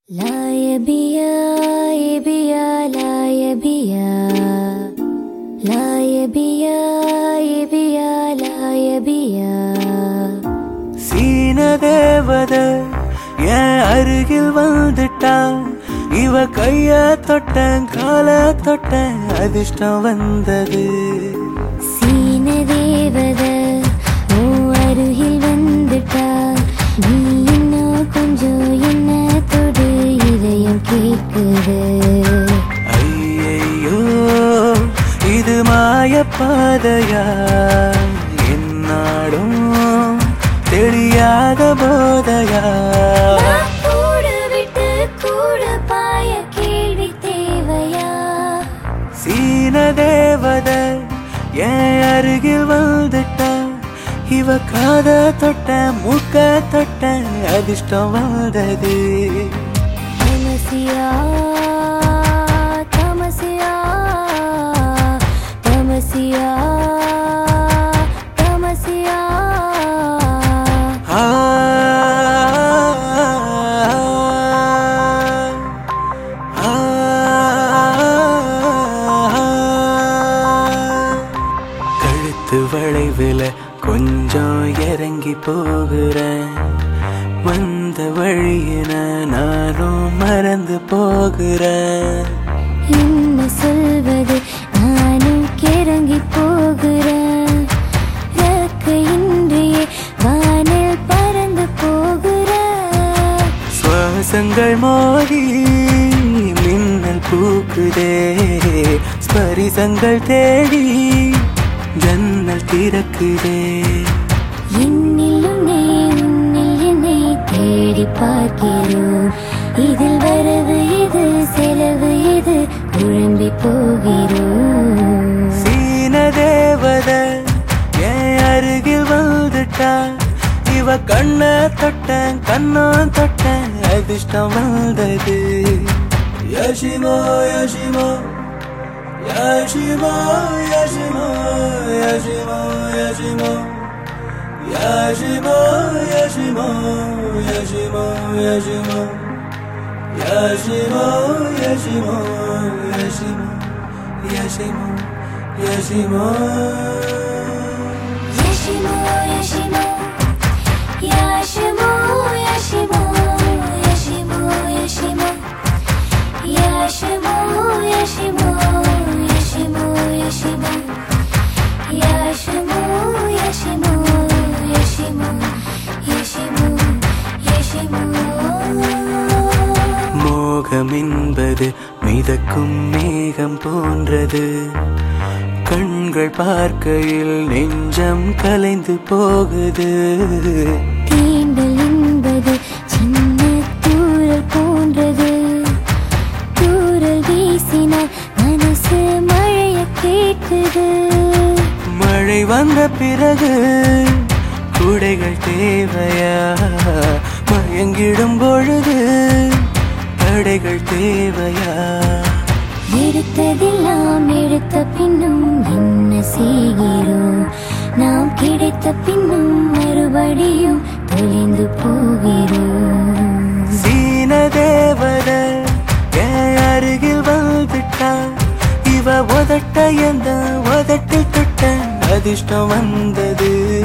لا يا بيا يا بيا لا يا بيا لا يا بيا يا بيا لا يا بيا சீன தேவத என் அருகில் வந்துட்டா இவ கைய தொட்டேன் கால தொட்டேன் அதிர்ஷ்டம் வந்தது சீன தேவத ஓ அருகில் வந்துட்டா நீ இன்னும் கொஞ்சம் என்ன தொடு இதயம் கேக்குது ஐயையோ இது மாய பாதையா என்னாடும் தெரியாத போதையா கூடு விட்டு கூடு பாய கேள்வி தேவையா சீன தேவத என் அருகில் வந்துட்டா இவ காத தொட்ட மூக்க தொட்ட அதிர்ஷ்டம் வந்தது தமசியா தமசியா தமசியா தமசியா ஆ, ஆ, கழுத்து வளைவுல கொஞ்சம் இறங்கி போகிறேன் வந்த வழியின நானும் மறந்து போகிறேன் என்ன சொல்வது நானும் கிறங்கி போகிறேன் இன்றையே வானில் பறந்து போகிறேன் சுவாசங்கள் மோதி மின்னல் பூக்குதே ஸ்பரிசங்கள் தேடி ஜன்னல் திறக்குதே என்னில் உன்னை உன்னில் என்னை தேடி பார்க்கிறோம் இதில் வரவு இது செலவு இது குழம்பி போகிறோம் சீன தேவத என் அருகில் வந்துட்டா இவ கண்ண தொட்டேன் கண்ணம் தொட்டேன் அதிர்ஷ்டம் வந்தது யஷிமோ யஷிமோ யஷிமோ யஷிமோ யஷிமோ யஷிமோ யஷிமோ யஷிமோ யஷிமோ யஷிமோ யஷிமோ யஷிமோ யஷிமோ யஷிமோ யஷிமோ Yashimo, Yashimo, Yashimo, Yashimo, Yashimo, Yashimo, Yashimo, Yashimo, Yashimo, Yashimo, Yashimo, Yashimo, Yashimo, Yashimo, Yashimo. மோகம் என்பது மிதக்கும் மேகம் போன்றது கண்கள் பார்க்கையில் நெஞ்சம் கலைந்து போகுது தீண்டல் என்பது சின்ன தூரல் போன்றது தூரல் வீசினால் மனசு மழைய கேட்குது மழை வந்த பிறகு குடைகள் தேவையா மயங்கிடும் பொழுது தடைகள் தேவையா எடுத்ததெல்லாம் எடுத்த பின்னும் என்ன செய்கிறோம் நாம் கிடைத்த பின்னும் மறுபடியும் தொலைந்து போகிறோம் சீன தேவத என் அருகில் வந்துட்டா இவ உதட்ட எந்த உதட்டில் தொட்ட அதிர்ஷ்டம் வந்தது